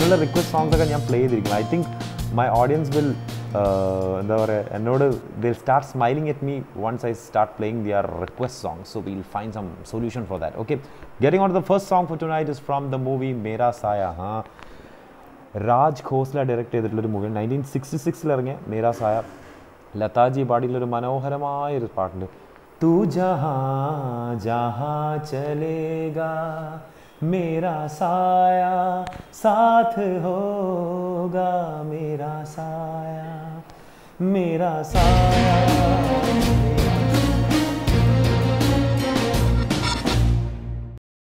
അങ്ങനെയുള്ള request songs ഒക്കെ ഞാൻ പ്ലേ ചെയ്തിരിക്കും I think my audience will എന്താ പറയുക എന്നോട് the start smiling at me once I start playing their request songs so will find some solution for that okay getting on the first song for tonight is from the movie Mera Saaya ഹാ Raj Khosla direct ചെയ്തിട്ടുള്ളൊരു മൂവിയാണ് nineteen sixty സിക്സിൽ ഇറങ്ങിയ മേരാ സായ ലതാജി പാടിയുള്ളൊരു മനോഹരമായൊരു പാട്ടുണ്ട് തൂ ജഹാ ജഹാ ചലേഗാ मेरा साया साथ होगा मेरा साया मेरा साया